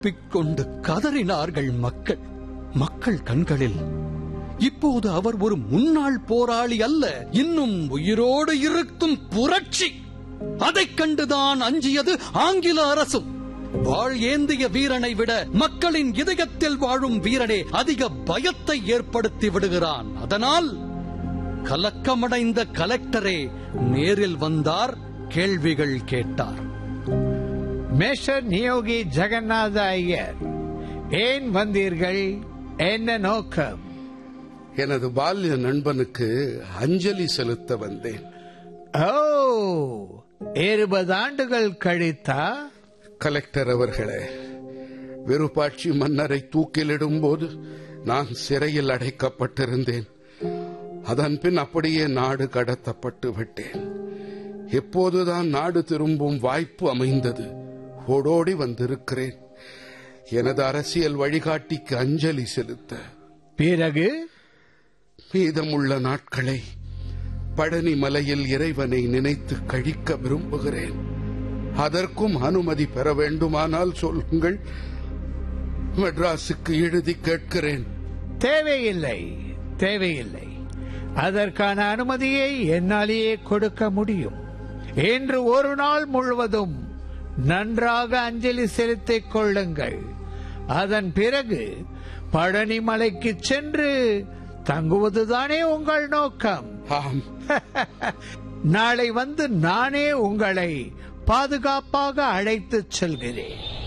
கொண்டு கதறினார்கள் மக்கள் மக்கள் கண்களில் இப்போது அவர் ஒரு முன்னாள் போராளி அல்ல இன்னும் உயிரோடு இருக்கும் புரட்சி அதைக் கண்டுதான் அஞ்சியது ஆங்கில அரசும் வாழ் ஏந்திய வீரனை விட மக்களின் இதயத்தில் வாழும் வீரனே அதிக பயத்தை ஏற்படுத்தி விடுகிறான் அதனால் கலக்கமடைந்த கலெக்டரே நேரில் வந்தார் கேள்விகள் கேட்டார் மேஷர் நியோகி ஜெகநாத ஐயர் ஏன் வந்தீர்கள் என்ன நோக்கம் எனது பால்ய நண்பனுக்கு அஞ்சலி செலுத்த வந்தேன் ஓ இருபது ஆண்டுகள் கழித்தா கலெக்டர் அவர்களே விருப்பாட்சி மன்னரை தூக்கிலிடும் போது நான் சிறையில் அடைக்கப்பட்டிருந்தேன் அதன் பின் அப்படியே நாடு கடத்தப்பட்டு விட்டேன் எப்போதுதான் நாடு திரும்பும் வாய்ப்பு அமைந்தது ஓடோடி வந்திருக்கிறேன் எனது அரசியல் வழிகாட்டிக்கு அஞ்சலி செலுத்த பிறகு மீதமுள்ள நாட்களை பழனி மலையில் இறைவனை நினைத்து கழிக்க விரும்புகிறேன் அதற்கும் அனுமதி பெற வேண்டுமானால் சொல்லுங்கள் மெட்ராஸுக்கு எழுதி கேட்கிறேன் தேவையில்லை தேவையில்லை அதற்கான அனுமதியை என்னாலேயே கொடுக்க முடியும் இன்று ஒரு நாள் முழுவதும் நன்றாக அஞ்சலி செலுத்திக் கொள்ளுங்கள் அதன் பிறகு பழனி மலைக்கு சென்று தங்குவதுதானே உங்கள் நோக்கம் ஆம் நாளை வந்து நானே உங்களை பாதுகாப்பாக அழைத்துச் செல்கிறேன்